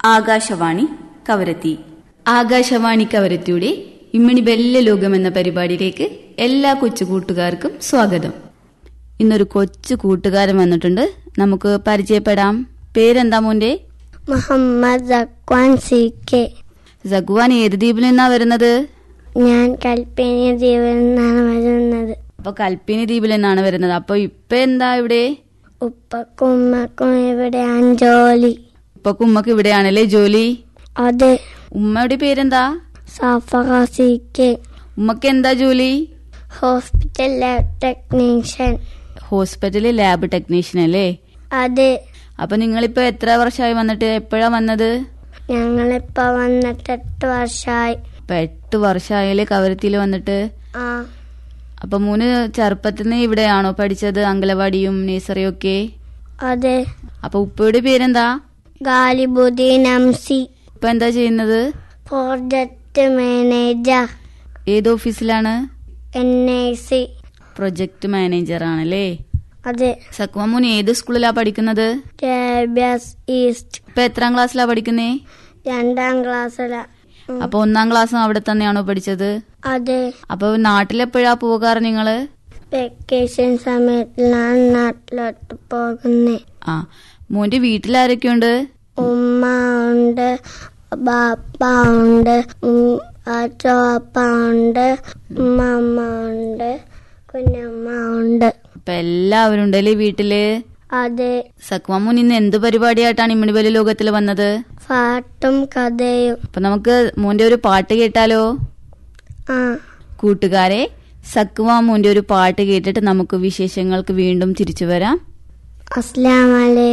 ആകാശവാണി കവരത്തി ആകാശവാണി കവരത്തിയുടെ ഇമ്മണി ബെല്ല ലോകം എന്ന പരിപാടിയിലേക്ക് എല്ലാ കൊച്ചു കൂട്ടുകാർക്കും സ്വാഗതം ഇന്നൊരു കൊച്ചു കൂട്ടുകാരൻ വന്നിട്ടുണ്ട് നമുക്ക് പരിചയപ്പെടാം പേരെന്താ മോന്റെ മുഹമ്മദ് സക്വാൻ സി കെ സഗ്വാൻ ഏത് ദ്വീപിൽ നിന്നാ വരുന്നത് ഞാൻ കൽപ്പനി ദ്വീപിൽ നിന്നാണ് വരുന്നത് അപ്പൊ കൽപ്പിനി ദ്വീപിൽ നിന്നാണ് വരുന്നത് അപ്പൊ ഇപ്പൊ എന്താ ഇവിടെ ഉപ്പക്കും ഉമ്മക്കും ഇവിടെയാണ് ജോലി ഇപ്പൊക്കും ഉമ്മക്ക് ഇവിടെയാണല്ലേ ജോലി അത് ഉമ്മയുടെ പേരെന്താ സഫറ സി കെ ഉമ്മക്ക് എന്താ ജോലി ഹോസ്പിറ്റൽ ലാബ് ടെക്നീഷ്യൻ ഹോസ്പിറ്റലിൽ ലാബ് ടെക്നീഷ്യൻ അല്ലേ അത് അപ്പൊ നിങ്ങളിപ്പോ എത്ര വർഷമായി വന്നിട്ട് എപ്പോഴാ വന്നത് ഞങ്ങളിപ്പോ വന്നിട്ട് എട്ട് വർഷമായി ഇപ്പൊ എട്ട് വർഷമായാലേ കവരത്തിയിൽ വന്നിട്ട് ആ അപ്പൊ മൂന്ന് ചെറുപ്പത്തിൽ നിന്ന് ഇവിടെയാണോ പഠിച്ചത് അങ്കലവാടിയും നേഴ്സറിയും ഒക്കെ അത് അപ്പൊ ഉപ്പയുടെ പേരെന്താ ഗാലിബുദ്ദീൻ അംസി ഇപ്പൊ എന്താ ചെയ്യുന്നത് പ്രോജക്റ്റ് മാനേജർ ഏത് ഓഫീസിലാണ് N I C project manager ആണല്ലേ അത് സക്മമൂൻ ഏത് സ്കൂളിലാ പഠിക്കുന്നത് ജാബ്യാസ് ഈസ്റ്റ് ഇപ്പൊ എത്രാം ക്ലാസ്സിലാ പഠിക്കുന്നേ രണ്ടാം ക്ലാസ്സില അപ്പൊ ഒന്നാം ക്ലാസ്സും അവിടെ തന്നെയാണോ പഠിച്ചത് അത് അപ്പൊ നാട്ടിലെപ്പോഴാ പോകാറ് നിങ്ങള് വെക്കേഷൻ സമയത്തിലാണ് നാട്ടിലോട്ട് പോകുന്നത് ആ മോന്റെ വീട്ടിലാരൊക്കെയുണ്ട് ഉമ്മ ഉണ്ട് ബാപ്പ ഉണ്ട് ഉം, അച്ചോപ്പ ഉണ്ട് ഉമ്മമ്മ ഉണ്ട് കുഞ്ഞമ്മ ഉണ്ട് അപ്പൊ എല്ലാവരും ഉണ്ടല്ലേ വീട്ടില് അത് സക്മമൂൻ ഇന്ന് എന്ത് പരിപാടിയായിട്ടാണ് ഇമ്മിണിബലി ലോകത്തിൽ വന്നത് പാട്ടും കഥയും അപ്പൊ നമുക്ക് മോന്റെ ഒരു പാട്ട് കേട്ടാലോ ആ കൂട്ടുകാരെ സക്വാമോന്റെ ഒരു പാട്ട് കേട്ടിട്ട് നമുക്ക് വിശേഷങ്ങൾക്ക് വീണ്ടും തിരിച്ചു വരാം അസ്ലാമലൈക്കും